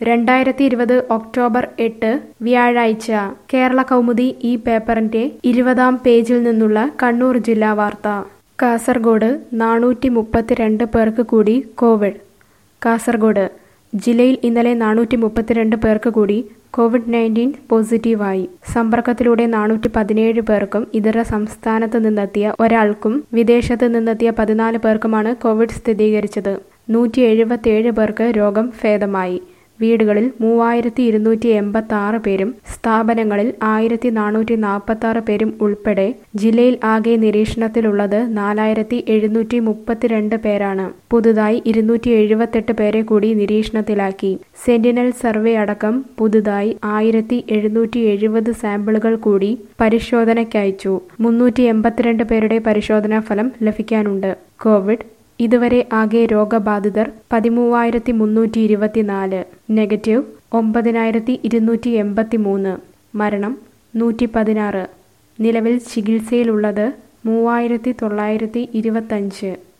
രണ്ടായിരത്തി ഇരുപത് ഒക്ടോബർ എട്ട് വ്യാഴാഴ്ച കേരള കൗമുദി ഈ പേപ്പറിന്റെ ഇരുപതാം പേജിൽ നിന്നുള്ള കണ്ണൂർ ജില്ലാ വാർത്ത കാസർഗോഡ് നാനൂറ്റി മുപ്പത്തിരണ്ട് പേർക്ക് കൂടി കോവിഡ് കാസർഗോഡ് ജില്ലയിൽ ഇന്നലെ നാനൂറ്റി മുപ്പത്തിരണ്ട് പേർക്ക് കൂടി കോവിഡ് നയൻറ്റീൻ പോസിറ്റീവായി സമ്പർക്കത്തിലൂടെ നാനൂറ്റി പതിനേഴ് പേർക്കും ഇതര സംസ്ഥാനത്ത് നിന്നെത്തിയ ഒരാൾക്കും വിദേശത്ത് നിന്നെത്തിയ പതിനാല് പേർക്കുമാണ് കോവിഡ് സ്ഥിരീകരിച്ചത് നൂറ്റി എഴുപത്തിയേഴ് പേർക്ക് രോഗം ഭേദമായി വീടുകളിൽ മൂവായിരത്തി ഇരുന്നൂറ്റി എൺപത്തി ആറ് പേരും സ്ഥാപനങ്ങളിൽ ആയിരത്തി നാനൂറ്റി നാൽപ്പത്തി ആറ് പേരും ഉൾപ്പെടെ ജില്ലയിൽ ആകെ നിരീക്ഷണത്തിലുള്ളത് നാലായിരത്തി എഴുന്നൂറ്റി മുപ്പത്തിരണ്ട് പേരാണ് പുതുതായി ഇരുന്നൂറ്റി എഴുപത്തെട്ട് പേരെ കൂടി നിരീക്ഷണത്തിലാക്കി സെന്റിനൽ സർവേ അടക്കം പുതുതായി ആയിരത്തി എഴുന്നൂറ്റി എഴുപത് സാമ്പിളുകൾ കൂടി പരിശോധനയ്ക്കയച്ചു മുന്നൂറ്റി എൺപത്തിരണ്ട് പേരുടെ പരിശോധനാ ഫലം ലഭിക്കാനുണ്ട് കോവിഡ് ഇതുവരെ ആകെ രോഗബാധിതർ പതിമൂവായിരത്തി മുന്നൂറ്റി ഇരുപത്തിനാല് നെഗറ്റീവ് ഒമ്പതിനായിരത്തി ഇരുന്നൂറ്റി എൺപത്തി മൂന്ന് മരണം നൂറ്റി പതിനാറ് നിലവിൽ ചികിത്സയിലുള്ളത് മൂവായിരത്തി തൊള്ളായിരത്തി ഇരുപത്തഞ്ച്